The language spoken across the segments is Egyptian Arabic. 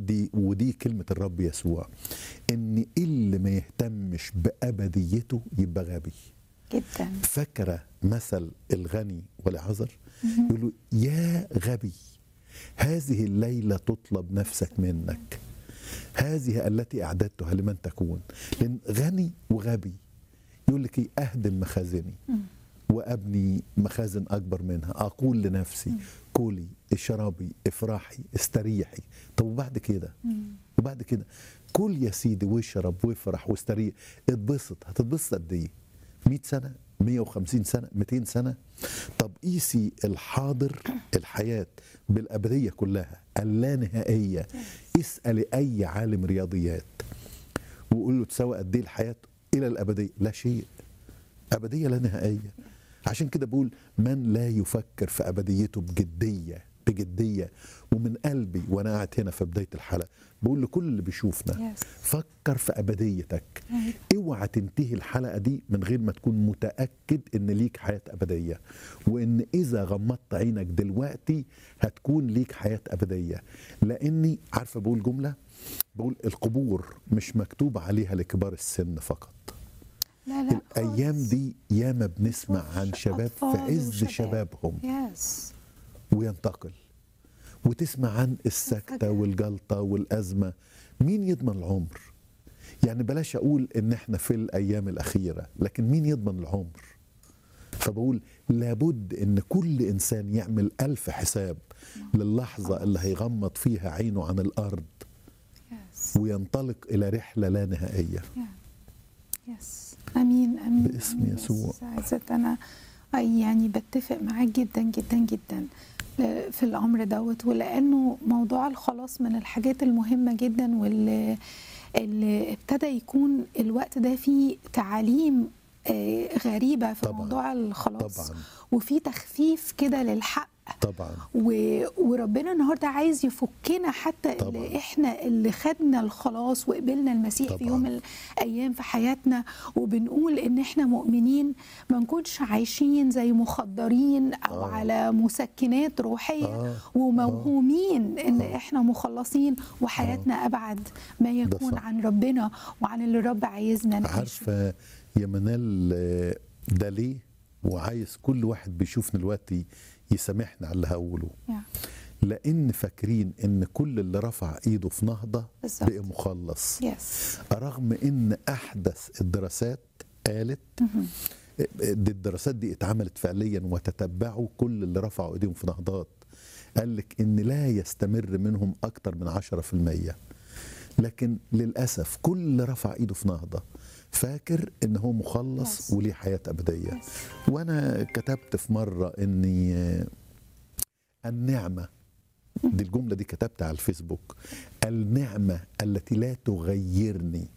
دي ودي كلمه الرب يسوع ان اللي ما يهتمش بابديته يبقى غبي جدا فاكره مثل الغني والعذر يقول له يا غبي هذه الليله تطلب نفسك منك هذه التي اعددتها لمن تكون لان غني وغبي يقول لك ايه اهدم مخازني وابني مخازن اكبر منها اقول لنفسي كلي اشربي افرحي استريحي طب وبعد كده وبعد كده كل يا سيدي واشرب وافرح واستريح اتبسط هتتبسط قد ايه 100 سنه 150 سنه 200 سنه طب قيسي الحاضر الحياه بالابديه كلها اللانهائيه اسالي اي عالم رياضيات وقول له تساوي قد ايه الحياه الى الابديه لا شيء ابديه لا نهائيه عشان كده بقول من لا يفكر في ابديته بجديه بجديه ومن قلبي وانا قاعد هنا في بدايه الحلقه بقول لكل اللي بيشوفنا Yes. فكر في ابديتك اوعى تنتهي الحلقه دي من غير ما تكون متاكد ان ليك حياه ابديه وان اذا غمضت عينك دلوقتي هتكون ليك حياه ابديه لاني عارفه بقول جمله بقول القبور مش مكتوب عليها لكبار السن فقط لا لا الايام خالص. دي ياما بنسمع عن شباب في أطفال عز وشباب. شبابهم يس وينتقل وتسمع عن السكتة فجأة. والجلطة والأزمة مين يضمن العمر يعني بلاش أقول إن إحنا في الأيام الأخيرة لكن مين يضمن العمر فبقول لابد إن كل إنسان يعمل ألف حساب للحظة اللي هيغمض فيها عينه عن الأرض يس وينطلق إلى رحلة لا نهائية يس امين امين باسم آمين. يسوع. بس عايزة انا أي يعني بتفق معاك جدا جدا جدا ل- في الامر دوت ولانه موضوع الخلاص من الحاجات المهمه جدا واللي اللي ابتدى يكون الوقت ده فيه تعاليم آه، غريبه في طبعاً. موضوع الخلاص طبعاً. وفي تخفيف كده للحق طبعا و... وربنا النهارده عايز يفكنا حتى طبعاً. اللي احنا اللي خدنا الخلاص وقبلنا المسيح في طبعاً. يوم من الايام في حياتنا وبنقول ان احنا مؤمنين ما نكونش عايشين زي مخدرين او آه. على مسكنات روحيه آه. وموهومين ان احنا مخلصين وحياتنا ابعد ما يكون صح. عن ربنا وعن اللي الرب عايزنا نعيشه عارفه يا منال آه، ده ليه وعايز كل واحد بيشوفني دلوقتي يسامحني على اللي هقوله يا. لان فاكرين ان كل اللي رفع ايده في نهضه بالظبط. بقى مخلص يس رغم ان احدث الدراسات قالت دي الدراسات دي اتعملت فعليا وتتبعوا كل اللي رفعوا ايديهم في نهضات قال لك ان لا يستمر منهم اكتر من 10% لكن للاسف كل اللي رفع ايده في نهضه فاكر ان هو مخلص Yes. وليه حياه ابديه Yes. وانا كتبت في مره اني آه، النعمه دي الجمله دي كتبتها على الفيسبوك النعمه التي لا تغيرني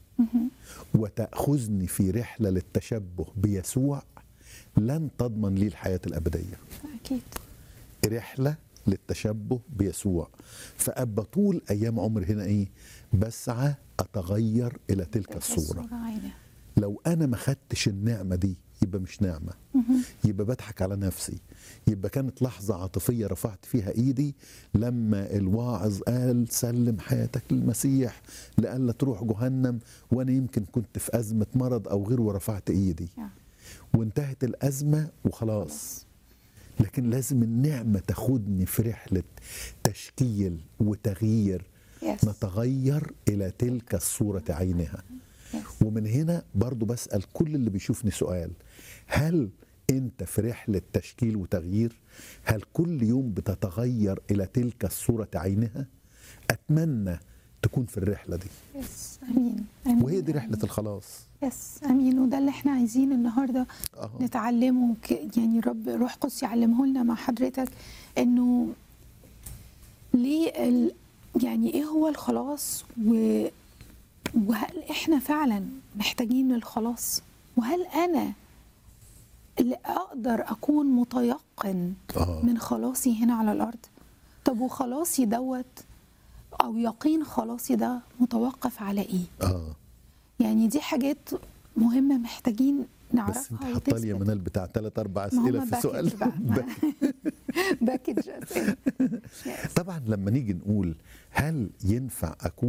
وتاخذني في رحله للتشبه بيسوع لن تضمن لي الحياه الابديه اكيد رحله للتشبه بيسوع فابقى طول ايام عمري هنا ايه بسعى اتغير الى تلك الصوره عينه لو انا ما خدتش النعمه دي يبقى مش نعمه يبقى بضحك على نفسي يبقى كانت لحظه عاطفيه رفعت فيها ايدي لما الواعظ قال سلم حياتك للمسيح لئلا تروح جهنم وانا يمكن كنت في ازمه مرض او غيره ورفعت ايدي يا. وانتهت الازمه وخلاص لكن لازم النعمه تاخدني في رحله تشكيل وتغيير يس. نتغير الى تلك الصوره عينها يس. ومن هنا برضو بسأل كل اللي بيشوفني سؤال هل انت في رحلة تشكيل وتغيير هل كل يوم بتتغير إلى تلك الصورة عينها أتمنى تكون في الرحلة دي يس امين امين وهي دي رحلة الخلاص يس امين وده اللي احنا عايزين النهارده أه. نتعلمه ك- يعني رب روح قدس يعلمه لنا مع حضرتك انه ليه ال يعني ايه هو الخلاص و وهل احنا فعلا محتاجين للخلاص وهل انا اللي اقدر اكون متيقن آه. من خلاصي هنا على الارض طب وخلاصي دوت او يقين خلاصي ده متوقف على ايه اه يعني دي حاجات مهمة محتاجين بس انت نعرفها حاطه لي يا وتثبت. منال بتاع ثلاث اربع ما هما اسئله في باكج سؤال بقى. باكج اسئله Yes. طبعا لما نيجي نقول هل ينفع اكون